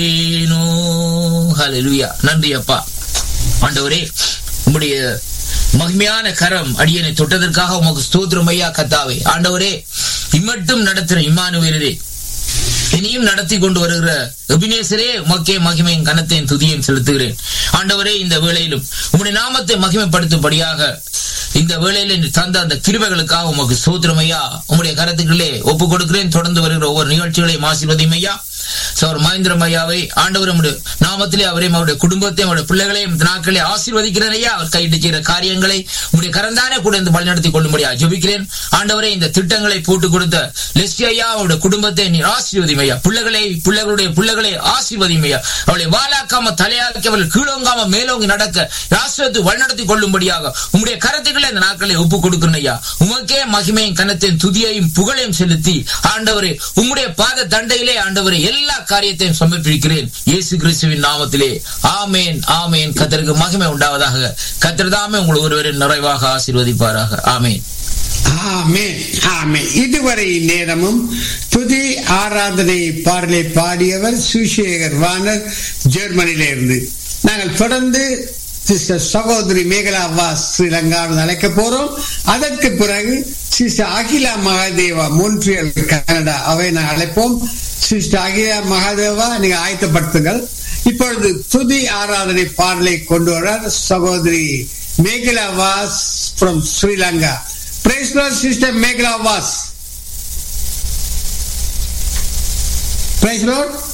ஏனோ ஹalleluya நன்றி அப்பா ஆண்டவரே உம்முடைய மகிமையான கரம் அடியனை தொட்டதற்காக உமக்கு ஸ்தோத்திரம் ஐயா கத்தாவே ஆண்டவரே இம்மட்டும் நடத்துற இம்மானுவேலரே இனியும் நடத்தி கொண்டு வருகிற எபினேசரே உமக்கே மகிமையின் கனத்தையும் துதியையும் செலுத்துகிறேன் ஆண்டவரே இந்த வேளையிலும் உம்முடைய நாமத்தை மகிமைப்படுத்தும்படியாக இந்த வேளையில நீர் தந்த அந்த கிருபைகளுக்காக உமக்கு சோத்திரம் ஐயா உம்முடைய கரத்துக்களே ஒப்பு கொடுக்கிறேன் தொடர்ந்து வருகிற ஒவ்வொரு நிகழ்ச்சிகளையும் ஆசீர்வதியும் ஐயா சோர் மகேந்திரம் ஐயாவை ஆண்டவர் நம்முடைய நாமத்திலே அவரையும் அவருடைய குடும்பத்தையும் அவருடைய பிள்ளைகளையும் இந்த நாட்களே ஆசீர்வதிக்கிறேன் ஐயா அவர் கையிட்டு செய்கிற காரியங்களை உடைய கரந்தானே கூட இருந்து வழிநடத்தி கொள்ளும்படியா ஜெபிக்கிறேன் ஆண்டவரே இந்த திட்டங்களை போட்டு கொடுத்த லெஸ்டி ஐயா அவருடைய குடும்பத்தை நீர் ஆசீர்வதியும் ஐயா பிள்ளைகளை பிள்ளைகளுடைய பிள்ளைகளை ஆசீர்வதியும் ஐயா அவளை வாலாக்காம தலையாக்கி அவர்கள் கீழோங்காம மேலோங்கி நடக்க ராஷ்டிரத்தை வழிநடத்தி கொள்ளும்படியாக உம்முடைய கருத்துக்களை இந்த நாட்களை ஒப்பு கொடுக்கிறேன் ஐயா உமக்கே மகிமையும் கனத்தையும் துதியையும் புகழையும் செலுத்தி ஆண்டவரே உம்முடைய பாத தண்டையிலே ஆண்டவரே எல்லா காரியத்தையும் சமர்ப்பிக்கிறேன் இயேசு கிறிஸ்துவின் நாமத்திலே ஆமேன் ஆமேன் கத்தருக்கு மகிமை உண்டாவதாக கத்திரதாமே உங்கள் ஒருவரை நிறைவாக ஆசீர்வதிப்பாராக ஆமேன் ஆமென் ஆமென் இதுவரை நேரமும் துதி ஆராதனை பாடலை பாடியவர் சுசேகர் வானர் ஜெர்மனியிலிருந்து நாங்கள் தொடர்ந்து சிஸ்டர் சகோதரி மேகலா வாஸ் ஸ்ரீலங்காவில் அழைக்க போறோம் அதற்கு பிறகு sister Akila Mahadeva Montreal Canada அவை நாங்கள் அழைப்போம் சிஸ்டர் அகிலா மகாதேவா நீங்க ஆயத்தப்படுத்துங்கள் இப்பொழுது துதி ஆராதனை பாடலை கொண்டு வர சகோதரி Mekala was from Sri Lanka Praise Lord, Sister Megla Vas. Praise Lord.